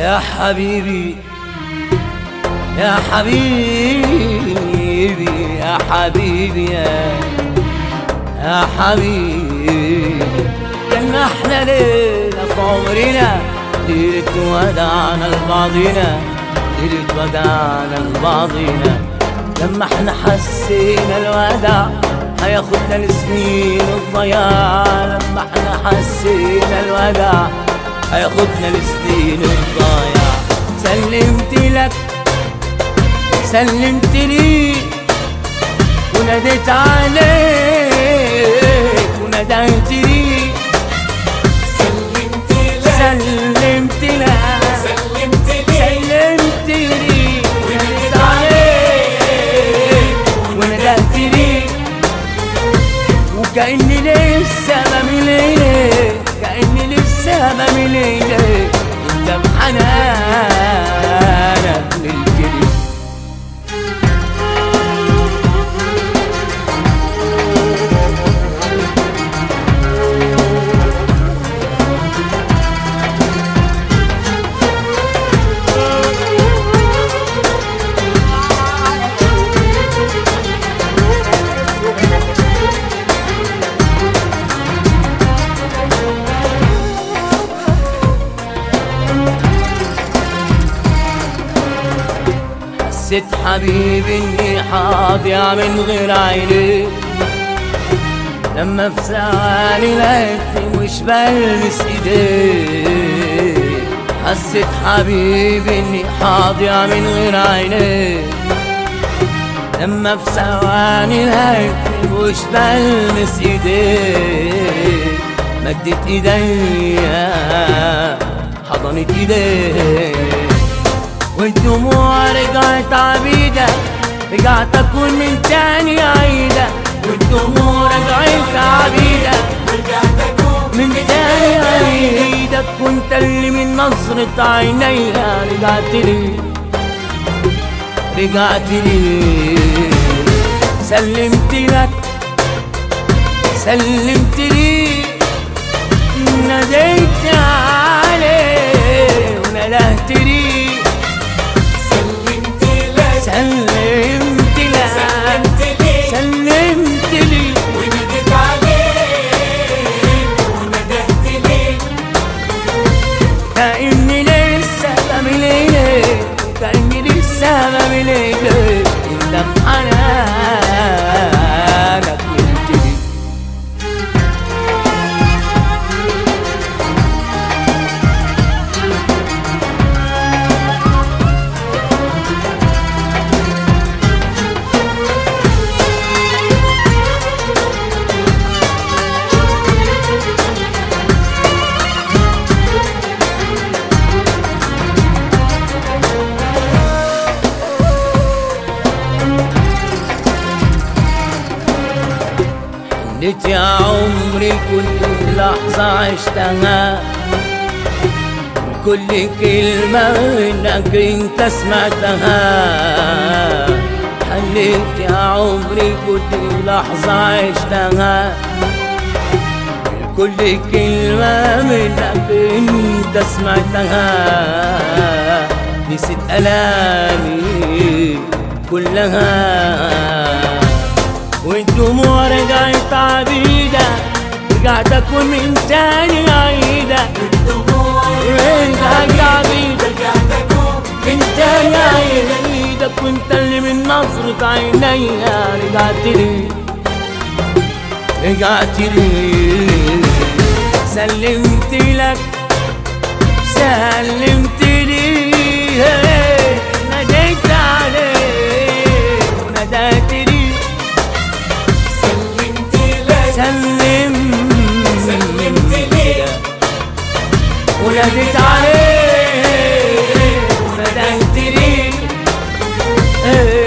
يا حبيبي يا حبيبي يا حبيبي يا يا حبيبي كان احلى ليلة في عمرنا ليلة ودعنا لبعضنا ليلة ودعنا لبعضنا لما احنا حسينا الوداع هياخدنا لسنين الضياع لما احنا حسينا الوداع هياخدنا لسنين الضياع سلمت لك سلمت لي وناديت عليك وناديت لي سلمت لك سلمت لك سلمت لي سلمت لي وناديت عليك وناديت لي وكأني لسه بمليك كأني لسه بمليك انت بحنانك للجري حسيت حبيبي اني حاضيع من غير عينيك لما في ثواني لقيتني مش بلمس ايديك حسيت حبيبي اني حاضيع من غير عينيك لما في ثواني لقيتني مش بلمس ايديك مدت ايديا حضنت ايديك والدموع رجعت عبيدة رجعت أكون من تاني عيدة والدموع رجعت عبيدة رجعت اكون من تاني عيدة كنت اللي من نظرة عينيها رجعت لي رجعت لي سلمت لك سلمت لي ناديت عليه وناديت لي سلمت لك سلمت لك سلمت لي سلمت لي وناديت عليك وندهت لي كأني لسه بعمل ايه كأني لسه بعمل ايه انت في حنانك قلت لي حنيت يا عمري كل لحظة عشتها كل كلمة منك انت سمعتها حنيت يا عمري كل لحظة عشتها كل كلمة منك انت سمعتها نسيت ألامي كلها والدموع رجعت عبيدة رجعت أكون من تاني عيدة الدموع رجعت عبيدة رجعت اكون من تاني عيدة كنت اللي من نظرة عينيا رجعت لي رجعت لي سلمت لك سلمت لي ناديت عليك وناديت لي سلمت لك سلم سلمت لي وناديت عليك وناديت لي